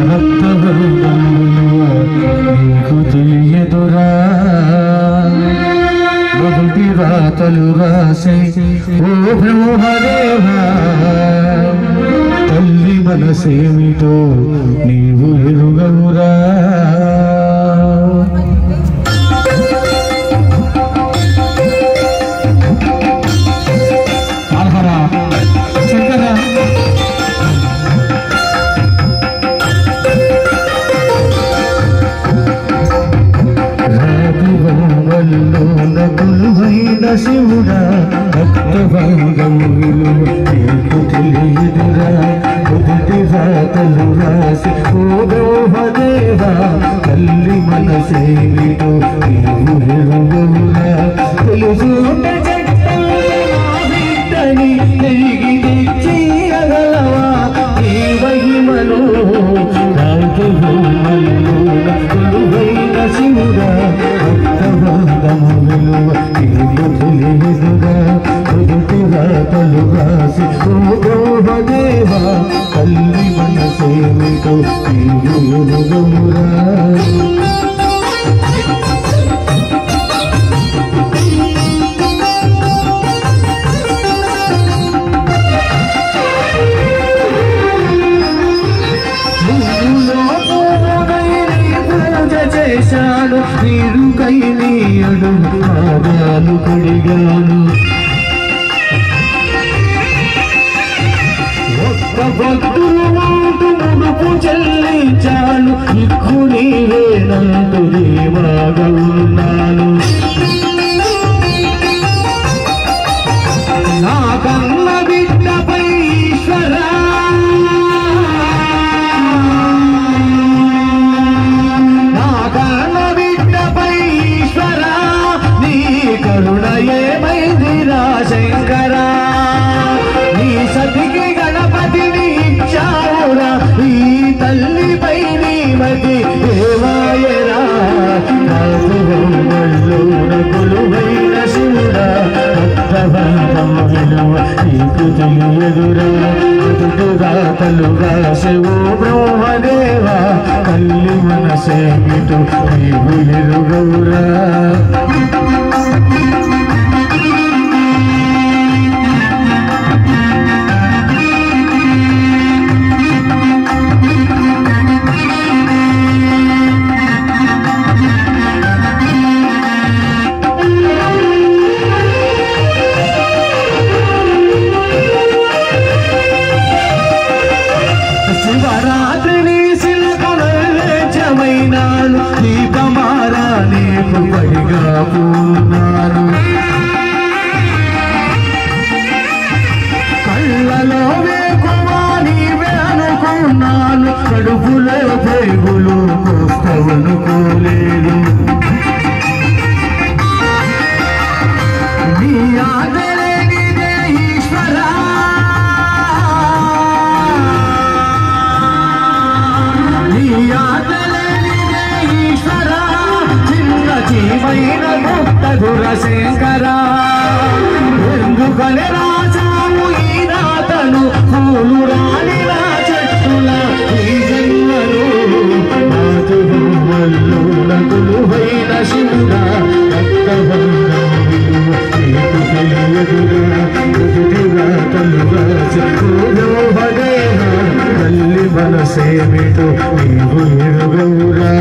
రక్తవర్గములు నీకు తెలియదురా మొదటి రాతలు రాసే ఓ బ్రహ్మదేవా తల్లి మనసేమిటో నీవు ఎరుగవురా హర శంకర రాఘవంలో నకులువైన శివుడా భక్తభంగము విలువ నీకు తెలియదురా మొదటి రాతలు రాసి ఓ దేవా తల్లి మనసేమిటో నీవు ఎరుగవురా తెలుసుంటే చెట్టని తిరిగి తెచ్చియగలవా ఈ మహిమను రాఘవంలో నకులువైన శివుడా భక్తభంగము విలువ నీకు తెలియదురా మొదటి రాతలు రాసి ఓ దేవా తల్లి మనసేమిటో నీవు ఎరుగవురా పూజ చేశాను నీరు కై నీయడు పాదాలు కడిగాను ఒక్క భక్తులు మాటు ముడుపు చెల్లించాను ఇక్కు నీవేనంటూ ధీమాగా ఉన్నాను నా కన్న బిడ్డపై ఈశ్వరా నా కన్న బిడ్డపై ఈశ్వరా నీ కరుణ ఏమైందిరా శంకరా నీ సతికి గణపతిని ఇచ్చావురా ఈ తల్లిపై నీ మతి దేవాయరా కొలువైన శివుడా భక్తభంగం విలువ నీకు తెలియదురా ఎదుటిగా తలుగా శివు బ్రహ్మదేవా తల్లి మనసేమిటు నీవు ఎరుగవురా శివరాత్రిని శిల్పమైనాను దీపమారా నీకు పడిగా పూన్నాను కళ్ళలో వేకువా నీవే అనుకున్నాను కడుపులో పేగులు కోస్తవనుకోలేదు నీ ఆదలేనిదే ఈశ్వరా నీ ఆదలేనిదే ఈశ్వరా చిన్న జీవైన ముక్త దురశంకరా ఎందుకని రాజాము ఈ రాతను పూలు రాని రా చెట్టుల ఈ జన్మను నాటు బొమ్మల్లో నకులువైన శివుడా రక్తబంధం విలువ నీకు తెలియదురా ఎదుటిగా తల్లుగా చెప్పుదేవా తల్లి మనసేమిటో నీవు ఎరుగవురా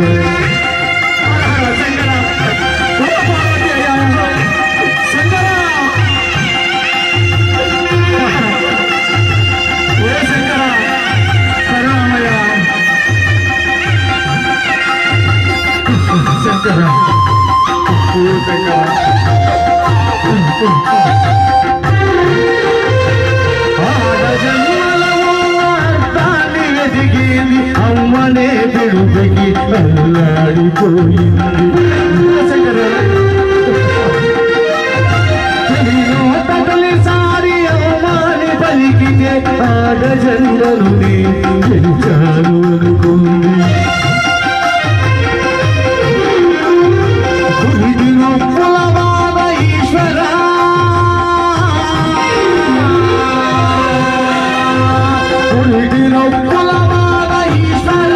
శంకర అమ్మనే పిడుపుకి అల్లాడిపోయింది శంకర తొలిసారి అవమాని పలికితే ఆడజండరుని గెలిచాను అనుకుంది ఇది నొప్పుల బాధ ఈశ్వరా ఇది నొప్పుల బాధ ఈశ్వరా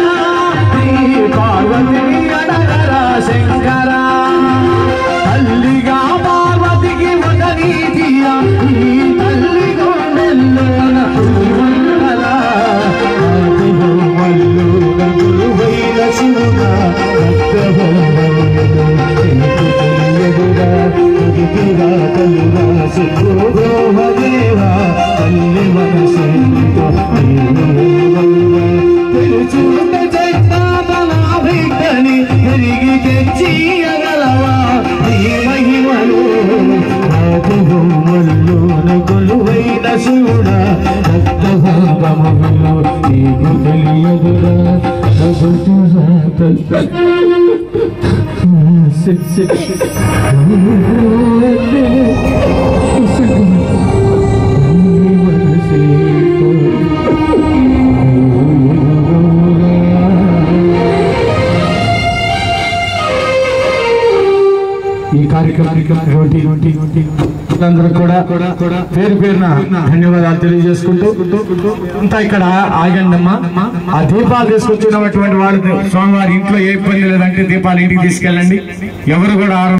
ఈ కార్యక్రమానికి అందరూ కూడా కూడా పేరు పేరున ధన్యవాదాలు తెలియజేసుకుంటూ అంతా ఇక్కడ ఆగండమ్మా ఆ దీపాలు తీసుకొచ్చినటువంటి వాళ్ళు స్వామివారి ఇంట్లో ఏ ఇబ్బంది లేదంటే దీపాలు ఇంటికి తీసుకెళ్ళండి ఎవరు కూడా ఆరం